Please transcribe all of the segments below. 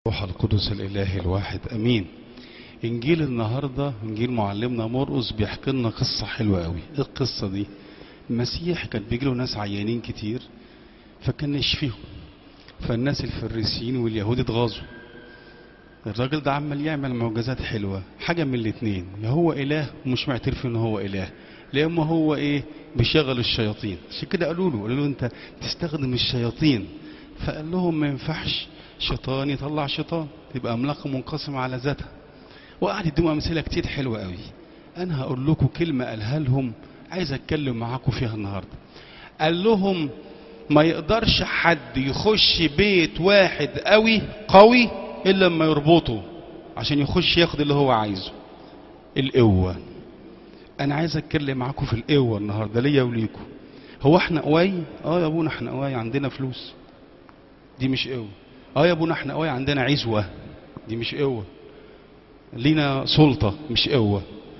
روح القدس الإله الواحد أمين إنجيل النهاردة إنجيل معلمنا مرقس بيحكي لنا قصة حلوة قوي إيه القصة دي المسيح كان بيجي له ناس عيانين كتير فكان يشفيهم فالناس الفريسيين واليهود اتغاظوا الراجل ده عمال يعمل معجزات حلوة حاجة من الاتنين يا هو إله ومش معترف إن هو إله يا إما هو إيه بيشغل الشياطين عشان كده قالوا له قالوا له أنت تستخدم الشياطين فقال لهم ما ينفعش شيطان يطلع شيطان يبقى أملاق منقسمة على ذاتها وقعد يديهم أمثلة كتير حلوة قوي أنا هقول لكم كلمة قالها لهم عايز أتكلم معاكم فيها النهاردة قال لهم ما يقدرش حد يخش بيت واحد قوي قوي إلا لما يربطه عشان يخش ياخد اللي هو عايزه القوة أنا عايز أتكلم معاكم في القوة النهاردة ليا وليكم هو احنا قواي اه يا ابونا احنا قواي عندنا فلوس دي مش قوة اه يا ابونا احنا قواي عندنا عزوة دي مش قوة لينا سلطة مش قوة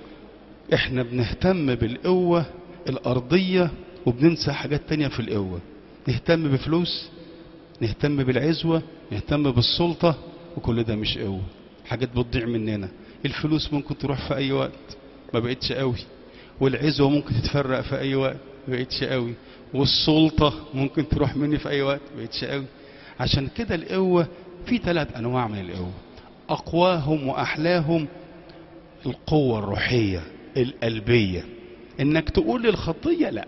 احنا بنهتم بالقوة الأرضية وبننسى حاجات تانية في القوة نهتم بفلوس نهتم بالعزوة نهتم بالسلطة وكل ده مش قوة حاجات بتضيع مننا الفلوس ممكن تروح في أي وقت ما بقتش قوي والعزوة ممكن تتفرق في أي وقت ما بقتش قوي والسلطة ممكن تروح مني في أي وقت ما بقتش قوي عشان كده القوة في ثلاث أنواع من القوة أقواهم وأحلاهم القوة الروحية القلبية إنك تقول للخطية لا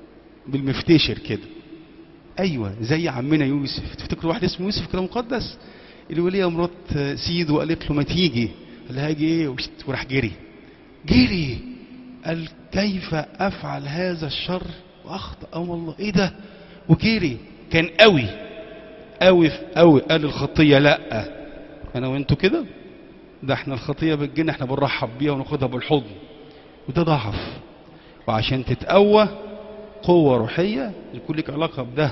بالمفتشر كده أيوة زي عمنا يوسف تفتكروا واحد اسمه يوسف كده مقدس الولية مرات سيد وقالت له ما تيجي قال لها اجي ايه وراح جري جري قال كيف افعل هذا الشر واخطا اه والله ايه ده وجري كان قوي قوي قوي قال الخطيه لا انا وانتوا كده ده احنا الخطيه بتجينا احنا بنرحب بيها وناخدها بالحضن وده ضعف وعشان تتقوى قوه روحيه يكون لك علاقه بده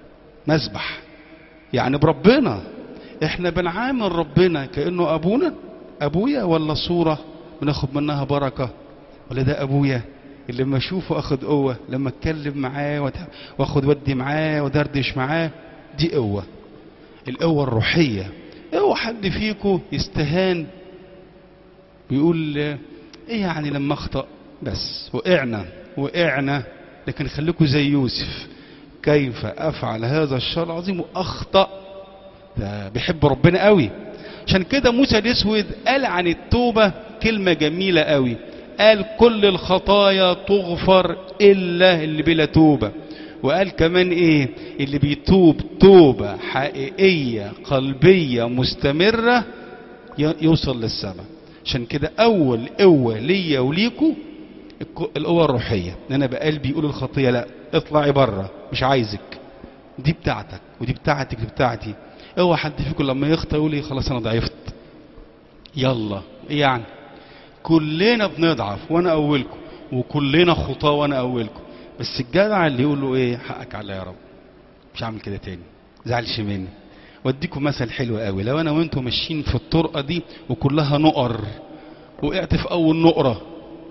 مسبح يعني بربنا احنا بنعامل ربنا كانه ابونا ابويا ولا صوره بناخد منها بركه ولا ده ابويا اللي لما اشوفه اخد قوه لما اتكلم معاه واخد ودي معاه ودردش معاه دي قوه القوه الروحيه اوعى حد فيكم يستهان بيقول ايه يعني لما اخطا بس وقعنا وقعنا لكن خليكم زي يوسف كيف افعل هذا الشر العظيم واخطا ده بيحب ربنا قوي عشان كده موسى الاسود قال عن التوبه كلمه جميله قوي قال كل الخطايا تغفر الا اللي بلا توبه وقال كمان ايه اللي بيتوب توبه حقيقيه قلبيه مستمره يوصل للسماء عشان كده اول قوه ليا وليكوا القوه الروحيه ان انا بقلبي يقول الخطيه لا اطلعي بره مش عايزك دي بتاعتك ودي بتاعتك دي بتاعتي اوعى حد فيكم لما يخطئ يقول لي خلاص انا ضعفت يلا ايه يعني كلنا بنضعف وانا اولكم وكلنا خطاه وانا اولكم بس الجدع اللي يقول له ايه حقك عليا يا رب مش هعمل كده تاني زعلش مني واديكم مثل حلو قوي لو انا وانتم ماشيين في الطرقه دي وكلها نقر وقعت في اول نقره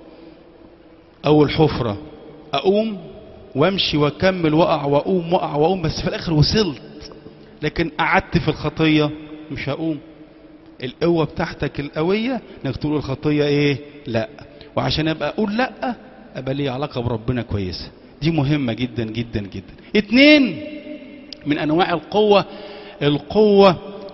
اول حفره اقوم وامشي واكمل واقع واقوم واقع واقوم بس في الاخر وصلت لكن قعدت في الخطيه مش هقوم القوه بتاعتك القويه انك تقول الخطيه ايه لا وعشان ابقى اقول لا ابقى لي علاقه بربنا كويسه دي مهمه جدا جدا جدا اتنين من انواع القوه القوه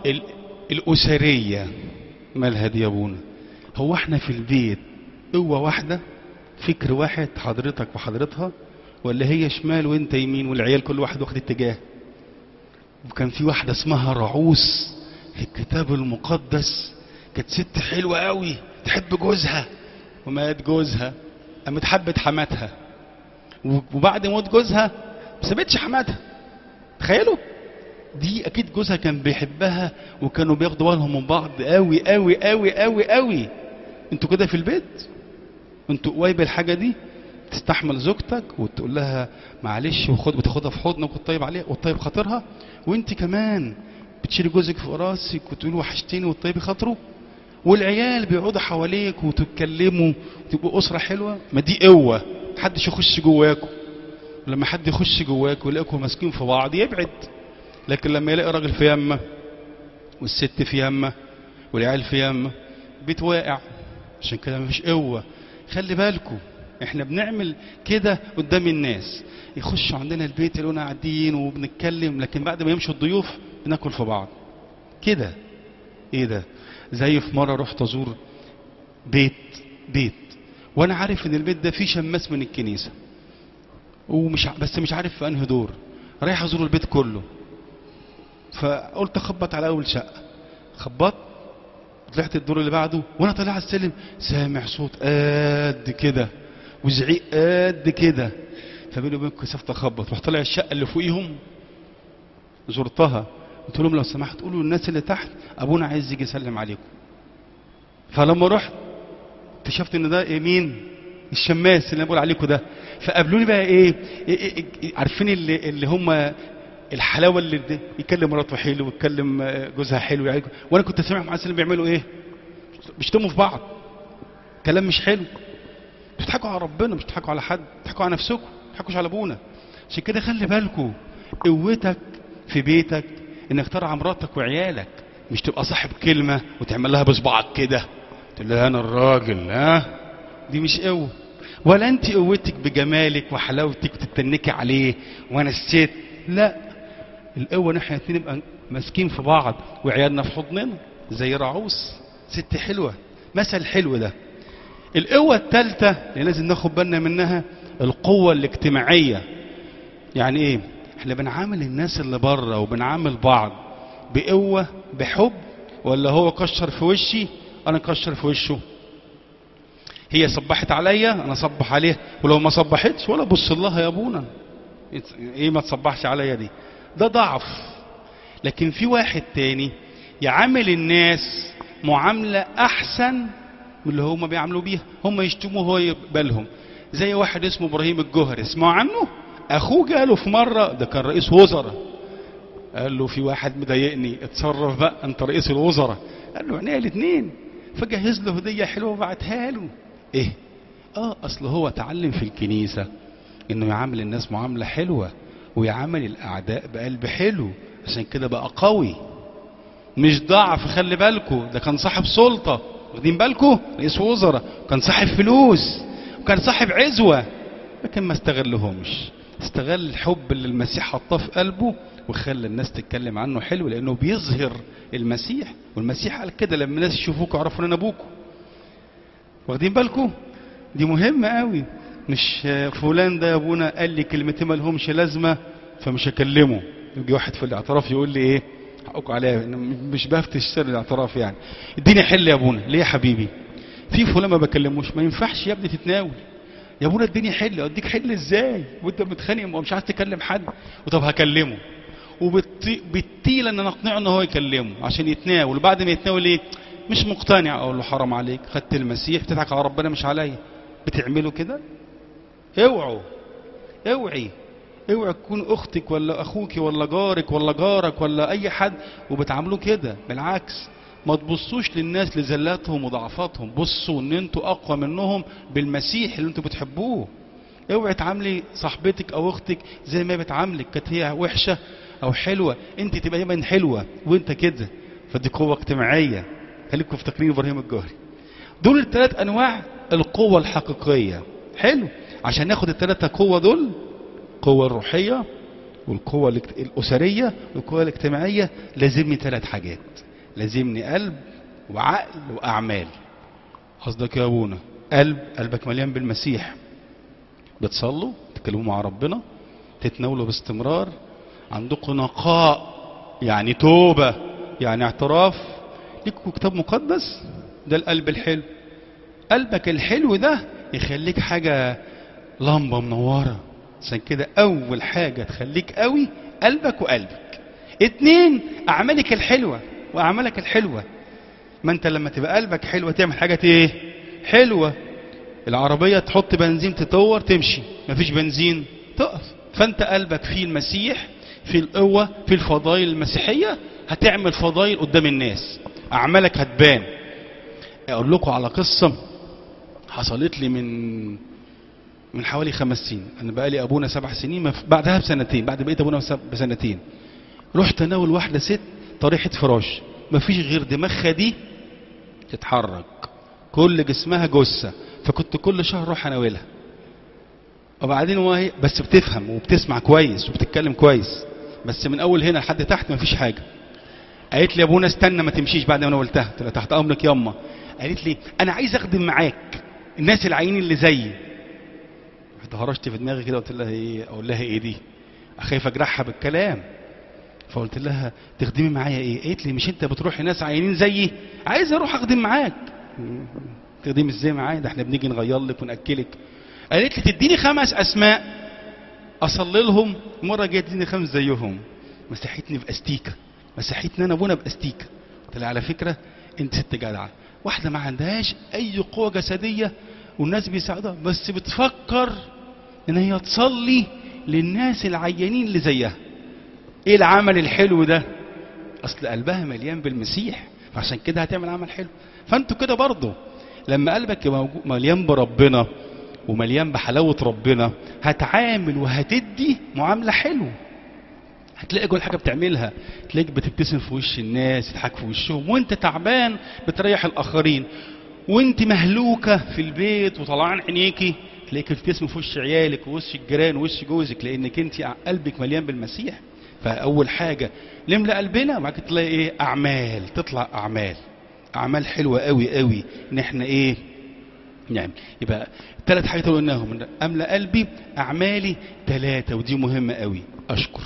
الاسريه مالها دي يا ابونا هو احنا في البيت قوه واحده فكر واحد حضرتك وحضرتها ولا هي شمال وانت يمين والعيال كل واحد واخد اتجاه وكان في واحده اسمها رعوس في الكتاب المقدس كانت ست حلوه قوي تحب جوزها ومات جوزها قامت حبت حماتها وبعد موت جوزها ما سابتش حماتها تخيلوا دي اكيد جوزها كان بيحبها وكانوا بياخدوا بالهم من بعض قوي قوي قوي قوي قوي انتوا كده في البيت انتوا قوايب الحاجه دي تستحمل زوجتك وتقول لها معلش وخد وتاخدها في حضنك وتطيب عليها وتطيب خاطرها وانت كمان بتشيلي جوزك في راسك وتقولي وحشتيني وتطيبي خاطره والعيال بيقعدوا حواليك وتتكلموا وتبقوا اسره حلوه ما دي قوه محدش يخش جواكم لما حد يخش جواك ويلاقيكم ماسكين في بعض يبعد لكن لما يلاقي راجل في يمه والست في يمه والعيال في يمه بيت واقع عشان كده مفيش قوه خلي بالكم احنا بنعمل كده قدام الناس يخشوا عندنا البيت يلاقونا قاعدين وبنتكلم لكن بعد ما يمشوا الضيوف بناكل في بعض كده ايه ده زي في مره رحت ازور بيت بيت وانا عارف ان البيت ده فيه شماس من الكنيسه ومش ع- بس مش عارف في انهي دور رايح ازور البيت كله فقلت اخبط على اول شقه خبطت طلعت الدور اللي بعده وانا طالع على السلم سامع صوت قد كده وزعيق قد كده فبيني وبينكم كسفت اخبط رحت طالع الشقه اللي فوقيهم زرتها قلت لهم لو سمحت قولوا للناس اللي تحت ابونا عايز يجي يسلم عليكم فلما رحت اكتشفت ان ده إيه مين الشماس اللي انا بقول عليكم ده فقابلوني بقى ايه, إيه, إيه, إيه عارفين اللي, اللي هم الحلاوه اللي ده يكلم مراته حلو ويتكلم آه، جوزها حلو يعني وانا كنت سامعهم على السلم بيعملوا ايه بيشتموا في بعض كلام مش حلو بتضحكوا على ربنا مش بتضحكوا على حد بتضحكوا على نفسكم ما بتضحكوش على ابونا عشان كده خلي بالكم قوتك في بيتك انك ترعى مراتك وعيالك مش تبقى صاحب كلمه وتعمل لها بصبعك كده تقول لها انا الراجل ها دي مش قوه ولا انت قوتك بجمالك وحلاوتك وتتنكي عليه وانا الست لا القوه ان احنا الاتنين نبقى ماسكين في بعض وعيالنا في حضننا زي رعوس ست حلوه مثل حلو ده القوة الثالثة اللي لازم ناخد بالنا منها القوة الاجتماعية يعني ايه احنا بنعامل الناس اللي بره وبنعامل بعض بقوة بحب ولا هو كشر في وشي انا كشر في وشه هي صبحت عليا انا صبح عليها ولو ما صبحتش ولا بص لها يا ابونا ايه ما تصبحش عليا دي ده ضعف لكن في واحد تاني يعامل الناس معاملة احسن من اللي هم بيعملوا بيها هم يشتموه وهو يقبلهم زي واحد اسمه ابراهيم الجوهري اسمعوا عنه اخوه جاله في مره ده كان رئيس وزراء قال له في واحد مضايقني اتصرف بقى انت رئيس الوزراء قال له عينيا الاثنين فجهز له هديه حلوه وبعتها له ايه اه اصل هو اتعلم في الكنيسه انه يعامل الناس معامله حلوه ويعامل الاعداء بقلب حلو عشان كده بقى قوي مش ضعف خلي بالكو ده كان صاحب سلطة واخدين بالكو رئيس وزراء كان صاحب فلوس وكان صاحب عزوة لكن ما استغلهمش استغل الحب اللي المسيح حطاه في قلبه وخلى الناس تتكلم عنه حلو لانه بيظهر المسيح والمسيح قال كده لما الناس يشوفوك يعرفوا ان انا ابوكم واخدين بالكم دي مهمة قوي مش آه، فلان ده يا ابونا قال لي كلمتين ما لهمش لازمة فمش هكلمه يجي واحد في الاعتراف يقول لي ايه حقكم عليا إنه مش بفتش سر الاعتراف يعني اديني حل يا ابونا ليه يا حبيبي في فلان ما بكلموش ما ينفعش يا ابني تتناول يا ابونا اديني حل اديك حل ازاي وانت متخانق ومش عايز تكلم حد وطب هكلمه وبالتيل ان انا اقنعه ان هو يكلمه عشان يتناول وبعد ما يتناول ايه مش مقتنع اقول له حرام عليك خدت المسيح بتضحك على ربنا مش عليا بتعملوا كده اوعوا اوعي اوعي تكون اختك ولا اخوك ولا جارك ولا جارك ولا اي حد وبتعاملوه كده بالعكس ما تبصوش للناس لزلاتهم وضعفاتهم بصوا ان انتوا اقوى منهم بالمسيح اللي انتوا بتحبوه اوعي تعاملي صاحبتك او اختك زي ما بتعاملك كانت هي وحشه او حلوه انت تبقى دايما حلوه وانت كده فدي قوه اجتماعيه خليكم في تقرير ابراهيم الجوهري دول الثلاث انواع القوه الحقيقيه حلو عشان ناخد الثلاثه قوه دول القوه الروحيه والقوه الاجت- الاسريه والقوه الاجتماعيه لازمني ثلاث حاجات لازمني قلب وعقل واعمال قصدك يا ابونا قلب قلبك مليان بالمسيح بتصلوا تتكلموا مع ربنا تتناولوا باستمرار عندكم نقاء يعني توبة يعني اعتراف ليكوا كتاب مقدس ده القلب الحلو قلبك الحلو ده يخليك حاجة لمبة منورة عشان كده أول حاجة تخليك قوي قلبك وقلبك اتنين أعمالك الحلوة وأعمالك الحلوة ما أنت لما تبقى قلبك حلوة تعمل حاجة ايه حلوة العربية تحط بنزين تطور تمشي مفيش بنزين تقف فانت قلبك فيه المسيح في القوة في الفضائل المسيحية هتعمل فضائل قدام الناس أعمالك هتبان أقول لكم على قصة حصلت لي من من حوالي خمس سنين أنا بقى لي أبونا سبع سنين ما في- بعدها بسنتين بعد بقيت أبونا بس- بسنتين رحت أناول واحدة ست طريحة فراش مفيش غير دماغها دي تتحرك كل جسمها جثة فكنت كل شهر اروح اناولها وبعدين وهي بس بتفهم وبتسمع كويس وبتتكلم كويس بس من اول هنا لحد تحت مفيش حاجه قالت لي يا ابونا استنى ما تمشيش بعد ما انا قلتها قلت لها تحت امرك ياما قالت لي انا عايز اخدم معاك الناس العينين اللي زيي رحت هرشت في دماغي كده قلت لها ايه اقول لها ايه دي خايف اجرحها بالكلام فقلت لها تخدمي معايا ايه قالت لي مش انت بتروحي ناس عينين زيي عايز اروح اخدم معاك تخدمي ازاي معايا ده احنا بنيجي نغير لك وناكلك قالت لي تديني خمس اسماء اصلي لهم مره جايه تديني خمس زيهم مسحتني باستيكه مسحتني انا ابونا باستيكه قلت لها على فكره انت ست جدعه واحده ما عندهاش اي قوه جسديه والناس بيساعدوها بس بتفكر ان هي تصلي للناس العيانين اللي زيها ايه العمل الحلو ده اصل قلبها مليان بالمسيح فعشان كده هتعمل عمل حلو فانتوا كده برضه لما قلبك يبقى موجو- مليان بربنا ومليان بحلاوة ربنا هتعامل وهتدي معاملة حلوة هتلاقي كل حاجة بتعملها تلاقيك بتبتسم في وش الناس تضحك في وشهم وانت تعبان بتريح الآخرين وانت مهلوكة في البيت وطلعان عينيكي تلاقيك بتبتسم في وش عيالك ووش الجيران ووش جوزك لانك انت قلبك مليان بالمسيح فاول حاجة نملى قلبنا وبعد كده تلاقي ايه اعمال تطلع اعمال اعمال حلوة قوي قوي ان احنا ايه نعم يبقى ثلاث حاجات اللي قلناهم إن املى قلبي اعمالي ثلاثه ودي مهمه قوي اشكر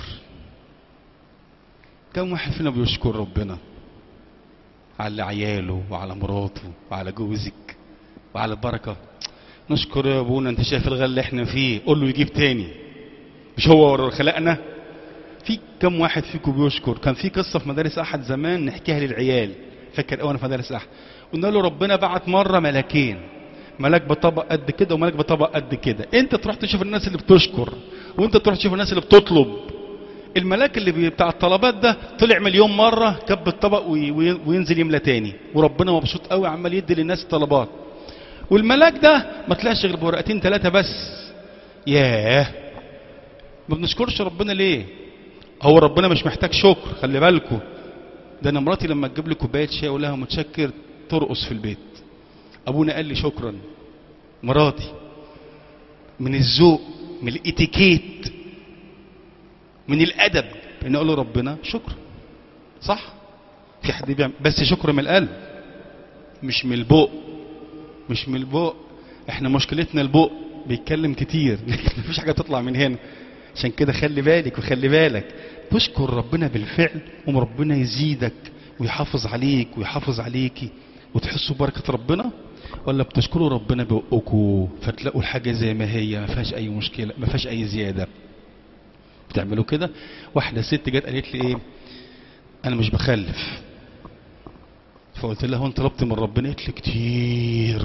كم واحد فينا بيشكر ربنا على عياله وعلى مراته وعلى جوزك وعلى البركه نشكر يا ابونا انت شايف الغل اللي احنا فيه قول له يجيب تاني مش هو ورا خلقنا في كم واحد فيكم بيشكر كان في قصه في مدارس احد زمان نحكيها للعيال فاكر اول في مدارس احد قلنا له ربنا بعت مره ملكين ملاك بطبق قد كده وملاك بطبق قد كده انت تروح تشوف الناس اللي بتشكر وانت تروح تشوف الناس اللي بتطلب الملاك اللي بي- بتاع الطلبات ده طلع مليون مره كب الطبق وي- وي- وينزل يملى تاني وربنا مبسوط قوي عمال يدي للناس الطلبات والملاك ده ما طلعش غير بورقتين ثلاثه بس ياه ما بنشكرش ربنا ليه هو ربنا مش محتاج شكر خلي بالكم ده انا مراتي لما تجيب لي كوبايه شاي اقول لها متشكر ترقص في البيت ابونا قال لي شكرا مراتي من الذوق من الاتيكيت من الادب ان اقول لربنا شكرا صح في حد بيعمل بس شكر من القلب مش من البق مش من البق احنا مشكلتنا البق بيتكلم كتير مفيش حاجه تطلع من هنا عشان كده خلي بالك وخلي بالك تشكر ربنا بالفعل وربنا يزيدك ويحافظ عليك ويحافظ عليكي وتحسوا ببركه ربنا ولا بتشكروا ربنا بقكم فتلاقوا الحاجه زي ما هي ما فيهاش اي مشكله ما فيهاش اي زياده بتعملوا كده واحده ست جت قالت لي ايه انا مش بخلف فقلت لها هو انت طلبت من ربنا قالت لي كتير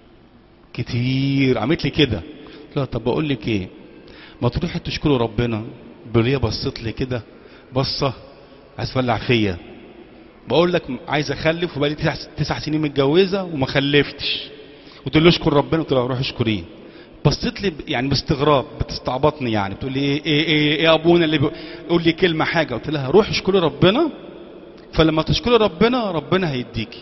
كتير عملت لي كده قلت لها طب بقول لك ايه ما تروحي تشكروا ربنا بليه بصت لي كده بصه عايز تولع فيا بقول لك عايز اخلف وبقالي تسع, تسع سنين متجوزه وما خلفتش قلت له اشكر ربنا قلت له روح اشكريه بصيت لي ب- يعني باستغراب بتستعبطني يعني بتقول لي ايه ايه ايه, إيه ابونا اللي بيقول لي كلمه حاجه قلت لها روح اشكري ربنا فلما تشكري ربنا ربنا هيديكي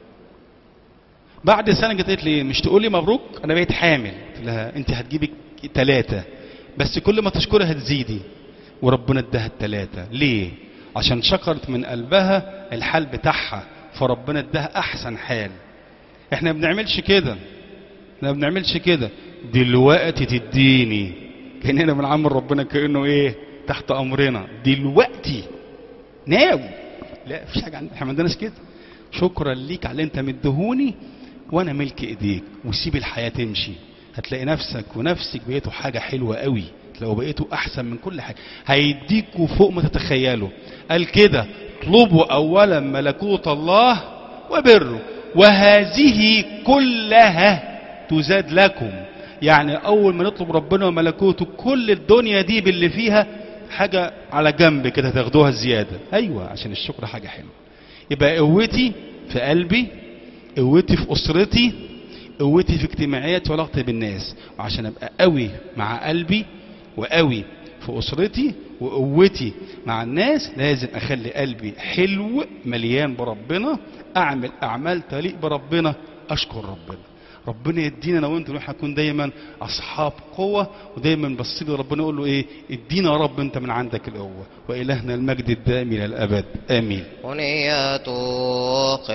بعد سنه جت قالت لي مش تقولي مبروك انا بقيت حامل قلت لها انت هتجيبي ثلاثه بس كل ما تشكري هتزيدي وربنا اداها الثلاثه ليه عشان شكرت من قلبها الحال بتاعها فربنا اداها احسن حال احنا ما بنعملش كده احنا ما بنعملش كده دلوقتي تديني كاننا بنعمل ربنا كانه ايه تحت امرنا دلوقتي ناو لا مفيش حاجه عندنا احنا ما عندناش كده شكرا ليك على اللي انت مدهوني وانا ملك ايديك وسيب الحياه تمشي هتلاقي نفسك ونفسك بقيتوا حاجه حلوه قوي تلاقوا بقيتوا احسن من كل حاجه هيديكوا فوق ما تتخيلوا قال كده اطلبوا اولا ملكوت الله وبره وهذه كلها تزاد لكم يعني اول ما نطلب ربنا وملكوته كل الدنيا دي باللي فيها حاجه على جنب كده تاخدوها زياده ايوه عشان الشكر حاجه حلوه يبقى قوتي في قلبي قوتي في اسرتي قوتي في اجتماعياتي وعلاقتي بالناس وعشان ابقى قوي مع قلبي وقوي في اسرتي وقوتي مع الناس لازم اخلي قلبي حلو مليان بربنا اعمل اعمال تليق بربنا اشكر ربنا ربنا يدينا انا وانت نروح نكون دايما اصحاب قوه ودايما بص له ربنا يقول له ايه ادينا يا رب انت من عندك القوه والهنا المجد الدائم الى الابد امين ونية